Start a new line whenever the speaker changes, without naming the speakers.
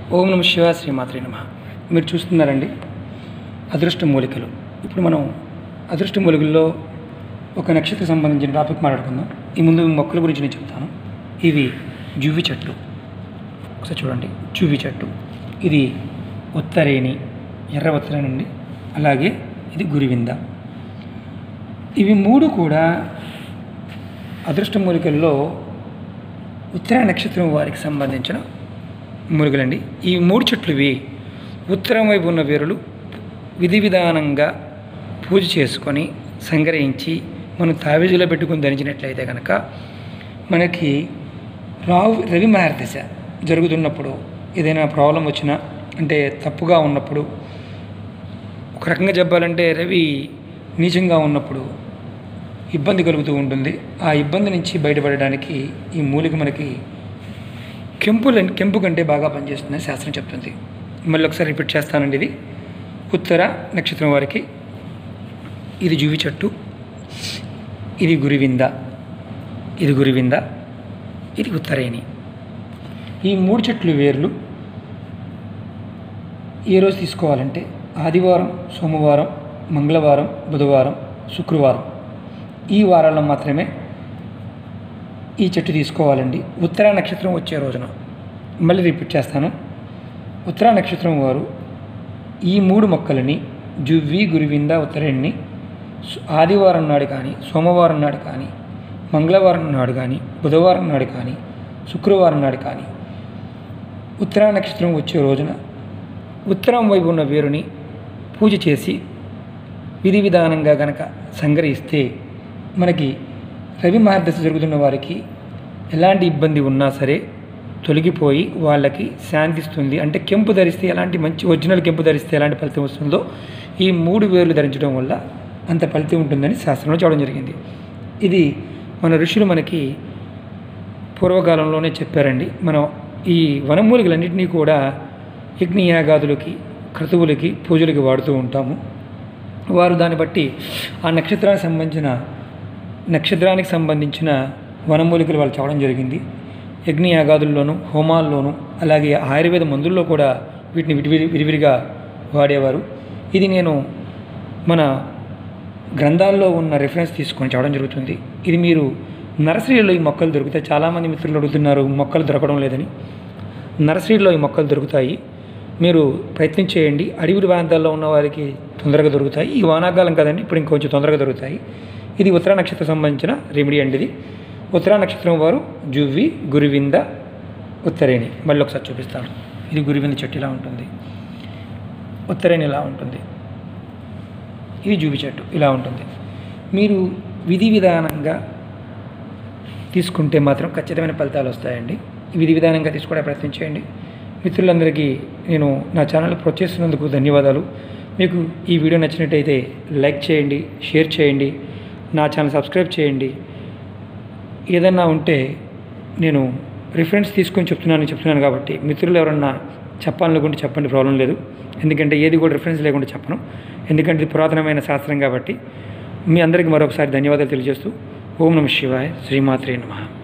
ఓం నమ శివ శ్రీమాత్రే నమ మీరు చూస్తున్నారండి అదృష్ట మూలికలు ఇప్పుడు మనం అదృష్ట మూలికల్లో ఒక నక్షత్ర సంబంధించిన టాపిక్ మాట్లాడుకుందాం ఈ ముందు మొక్కల గురించి నేను చెప్తాను ఇవి జువ్వి చెట్లు ఒకసారి చూడండి జువ్వి చెట్టు ఇది ఉత్తరేణి ఎర్ర ఉత్తరేణి అండి అలాగే ఇది గురివింద ఇవి మూడు కూడా అదృష్ట మూలికల్లో ఉత్తర నక్షత్రం వారికి సంబంధించిన మూలికలండి ఈ మూడు చెట్లు ఇవి ఉత్తరం వైపు ఉన్న వేరులు విధి విధానంగా పూజ చేసుకొని సంగ్రహించి మనం తావేజీలో పెట్టుకొని ధరించినట్లయితే కనుక మనకి రావు రవి మహర్దశ జరుగుతున్నప్పుడు ఏదైనా ప్రాబ్లం వచ్చినా అంటే తప్పుగా ఉన్నప్పుడు ఒక రకంగా చెప్పాలంటే రవి నీచంగా ఉన్నప్పుడు ఇబ్బంది కలుగుతూ ఉంటుంది ఆ ఇబ్బంది నుంచి బయటపడడానికి ఈ మూలిక మనకి కెంపు కెంపు కంటే బాగా పనిచేస్తుందని శాస్త్రం చెప్తుంది మళ్ళీ ఒకసారి రిపీట్ చేస్తానండి ఇది ఉత్తర నక్షత్రం వారికి ఇది జువి చెట్టు ఇది గురివింద ఇది గురివింద ఇది ఉత్తరేణి ఈ మూడు చెట్లు వేర్లు ఏ రోజు తీసుకోవాలంటే ఆదివారం సోమవారం మంగళవారం బుధవారం శుక్రవారం ఈ వారాల్లో మాత్రమే ఈ చెట్టు తీసుకోవాలండి ఉత్తర నక్షత్రం వచ్చే రోజున మళ్ళీ రిపీట్ చేస్తాను ఉత్తర నక్షత్రం వారు ఈ మూడు మొక్కలని జువ్వి గురివింద ఉత్తరేణిని సు- ఆదివారం నాడు కానీ సోమవారం నాడు కానీ మంగళవారం నాడు కానీ బుధవారం నాడు కానీ శుక్రవారం నాడు కానీ ఉత్తర నక్షత్రం వచ్చే రోజున ఉత్తరం వైపు ఉన్న వేరుని పూజ చేసి విధి విధానంగా గనక సంగ్రహిస్తే మనకి రవి మహర్దశ జరుగుతున్న వారికి ఎలాంటి ఇబ్బంది ఉన్నా సరే తొలగిపోయి వాళ్ళకి శాంతిస్తుంది అంటే కెంపు ధరిస్తే ఎలాంటి మంచి ఒరిజినల్ కెంపు ధరిస్తే ఎలాంటి ఫలితం వస్తుందో ఈ మూడు వేర్లు ధరించడం వల్ల అంత ఫలితం ఉంటుందని శాస్త్రంలో చెప్పడం జరిగింది ఇది మన ఋషులు మనకి పూర్వకాలంలోనే చెప్పారండి మనం ఈ వనమూలికలన్నింటినీ కూడా యజ్ఞయాగాదులకి క్రతువులకి పూజలకి వాడుతూ ఉంటాము వారు దాన్ని బట్టి ఆ నక్షత్రానికి సంబంధించిన నక్షత్రానికి సంబంధించిన వనమూలికలు వాళ్ళు చెప్పడం జరిగింది యజ్ఞయాగాదుల్లోనూ హోమాల్లోనూ అలాగే ఆయుర్వేద మందుల్లో కూడా వీటిని విడివిడి విరివిరిగా వాడేవారు ఇది నేను మన గ్రంథాల్లో ఉన్న రిఫరెన్స్ తీసుకొని చెప్పడం జరుగుతుంది ఇది మీరు నర్సరీలో ఈ మొక్కలు దొరుకుతాయి చాలామంది మిత్రులు అడుగుతున్నారు మొక్కలు దొరకడం లేదని నర్సరీలో ఈ మొక్కలు దొరుకుతాయి మీరు ప్రయత్నం చేయండి అడవి ప్రాంతాల్లో ఉన్న వారికి తొందరగా దొరుకుతాయి ఈ వానాకాలం కదండి ఇప్పుడు ఇంకొంచెం తొందరగా దొరుకుతాయి ఇది ఉత్తర నక్షత్రం సంబంధించిన రెమెడీ అండి ఇది ఉత్తర నక్షత్రం వారు జువ్వి గురివింద ఉత్తరేణి మళ్ళీ ఒకసారి చూపిస్తాను ఇది గురివింద చెట్టు ఇలా ఉంటుంది ఉత్తరేణి ఇలా ఉంటుంది ఇది జూబి చెట్టు ఇలా ఉంటుంది మీరు విధి విధానంగా తీసుకుంటే మాత్రం ఖచ్చితమైన ఫలితాలు వస్తాయండి విధి విధానంగా తీసుకోవడానికి ప్రయత్నం చేయండి మిత్రులందరికీ నేను నా ఛానల్ ప్రోత్సహిస్తున్నందుకు ధన్యవాదాలు మీకు ఈ వీడియో నచ్చినట్టయితే లైక్ చేయండి షేర్ చేయండి నా ఛానల్ సబ్స్క్రైబ్ చేయండి ఏదన్నా ఉంటే నేను రిఫరెన్స్ తీసుకొని చెప్తున్నాను చెప్తున్నాను కాబట్టి మిత్రులు ఎవరన్నా చెప్పాలనుకుంటే చెప్పండి ప్రాబ్లం లేదు ఎందుకంటే ఏది కూడా రిఫరెన్స్ లేకుండా చెప్పను ఎందుకంటే ఇది పురాతనమైన శాస్త్రం కాబట్టి మీ అందరికీ మరొకసారి ధన్యవాదాలు తెలియజేస్తూ ఓం నమ శివాయ శ్రీమాత్రే నమః